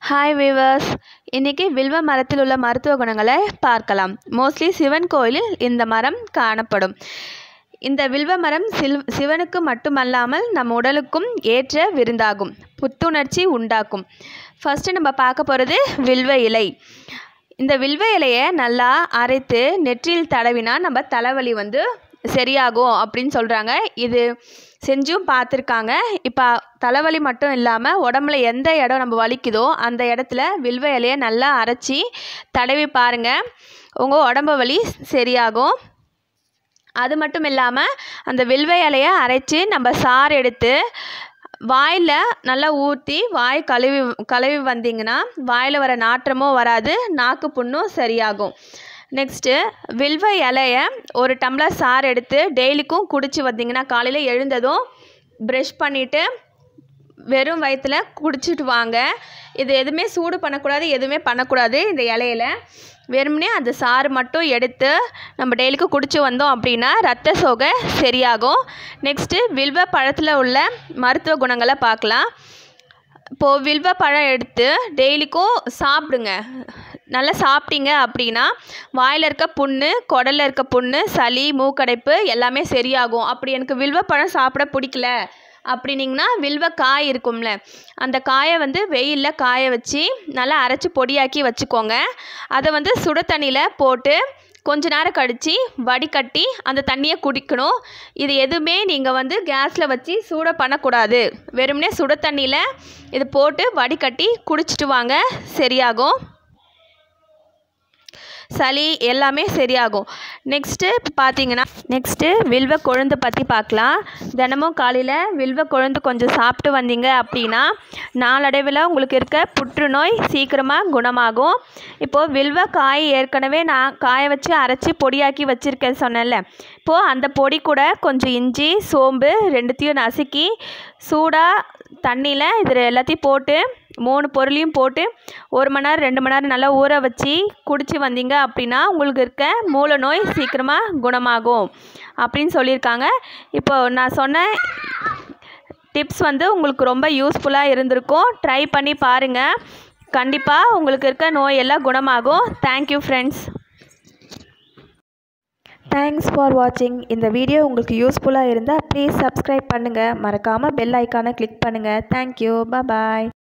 hi viewers இன்றைக்கி வில்வ மரத்தில் உள்ள மருத்துவ குணங்களை பார்க்கலாம் மோஸ்ட்லி சிவன் கோயிலில் இந்த மரம் காணப்படும் இந்த வில்வ மரம் சில் சிவனுக்கு மட்டுமல்லாமல் நம் உடலுக்கும் ஏற்ற விருந்தாகும் புத்துணர்ச்சி உண்டாக்கும் ஃபஸ்ட்டு நம்ம பார்க்க போகிறது வில்வ இலை இந்த வில்வ இலையை நல்லா அரைத்து நெற்றியில் தடவினா நம்ம தலைவலி வந்து சரியாகும் அப்படின்னு சொல்கிறாங்க இது செஞ்சும் பார்த்துருக்காங்க இப்போ தலைவலி மட்டும் இல்லாமல் உடம்புல எந்த இடம் நம்ம வலிக்குதோ அந்த இடத்துல வில்வ இலையை நல்லா அரைச்சி தடவி பாருங்கள் உங்கள் உடம்பு வலி சரியாகும் அது மட்டும் இல்லாமல் அந்த வில்வ இலையை அரைச்சி நம்ம சாறு எடுத்து வாயில் நல்லா ஊற்றி வாய் கழுவி கழுவி வந்தீங்கன்னா வாயில் வர நாற்றமும் வராது நாக்கு புண்ணும் சரியாகும் நெக்ஸ்ட்டு வில்வ இலைய ஒரு டம்ளர் சாறு எடுத்து டெய்லிக்கும் குடிச்சு வந்தீங்கன்னா காலையில் எழுந்ததும் ப்ரஷ் பண்ணிவிட்டு வெறும் வயிற்றில் குடிச்சிட்டு வாங்க இது எதுவுமே சூடு பண்ணக்கூடாது எதுவுமே பண்ணக்கூடாது இந்த இலையில வெறுமனே அந்த சாறு மட்டும் எடுத்து நம்ம டெய்லிக்கும் குடிச்சு வந்தோம் அப்படின்னா ரத்த சோகை சரியாகும் நெக்ஸ்ட்டு வில்வ பழத்தில் உள்ள மருத்துவ குணங்களை பார்க்கலாம் இப்போது வில்வ பழம் எடுத்து டெய்லிக்கும் சாப்பிடுங்க நல்லா சாப்பிட்டீங்க அப்படின்னா வாயில் இருக்க புண்ணு குடலில் இருக்க புண்ணு சளி மூக்கடைப்பு எல்லாமே சரியாகும் அப்படி எனக்கு வில்வ பழம் சாப்பிட பிடிக்கல அப்படின்னிங்கன்னா வில்வ காய் இருக்கும்ல அந்த காயை வந்து வெயிலில் காய வச்சு நல்லா அரைச்சி பொடியாக்கி வச்சுக்கோங்க அதை வந்து சுட தண்ணியில் போட்டு கொஞ்ச நேரம் கழித்து வடிகட்டி அந்த தண்ணியை குடிக்கணும் இது எதுவுமே நீங்கள் வந்து கேஸில் வச்சு சூட பண்ணக்கூடாது வெறுமனே சுட தண்ணியில் இது போட்டு வடிகட்டி குடிச்சிட்டு வாங்க சரியாகும் சளி எல்லாமே சரியாகும் நெக்ஸ்ட்டு இப்போ பார்த்தீங்கன்னா நெக்ஸ்ட்டு வில்வ கொழுந்து பற்றி பார்க்கலாம் தினமும் காலையில் வில்வ கொழுந்து கொஞ்சம் சாப்பிட்டு வந்தீங்க அப்படின்னா நாளடைவில் உங்களுக்கு இருக்க புற்றுநோய் சீக்கிரமாக குணமாகும் இப்போது வில்வ காய் ஏற்கனவே நான் காய வச்சு அரைச்சி பொடியாக்கி வச்சுருக்கேன் சொன்னேன்ல இப்போது அந்த பொடி கூட கொஞ்சம் இஞ்சி சோம்பு ரெண்டுத்தையும் நசுக்கி சூடாக தண்ணியில் இது எல்லாத்தையும் போட்டு மூணு பொருளையும் போட்டு ஒரு மணி நேரம் ரெண்டு மணி நேரம் நல்லா ஊற வச்சு குடிச்சு வந்தீங்க அப்படின்னா உங்களுக்கு இருக்க மூல நோய் சீக்கிரமாக குணமாகும் அப்படின்னு சொல்லியிருக்காங்க இப்போ நான் சொன்ன டிப்ஸ் வந்து உங்களுக்கு ரொம்ப யூஸ்ஃபுல்லாக இருந்திருக்கும் ட்ரை பண்ணி பாருங்கள் கண்டிப்பாக உங்களுக்கு இருக்க நோய் எல்லாம் குணமாகும் தேங்க்யூ ஃப்ரெண்ட்ஸ் தேங்க்ஸ் ஃபார் வாட்சிங் இந்த வீடியோ உங்களுக்கு யூஸ்ஃபுல்லாக இருந்தால் ப்ளீஸ் சப்ஸ்கிரைப் பண்ணுங்கள் மறக்காமல் பெல் ஐக்கானை கிளிக் பண்ணுங்கள் தேங்க்யூ பாய்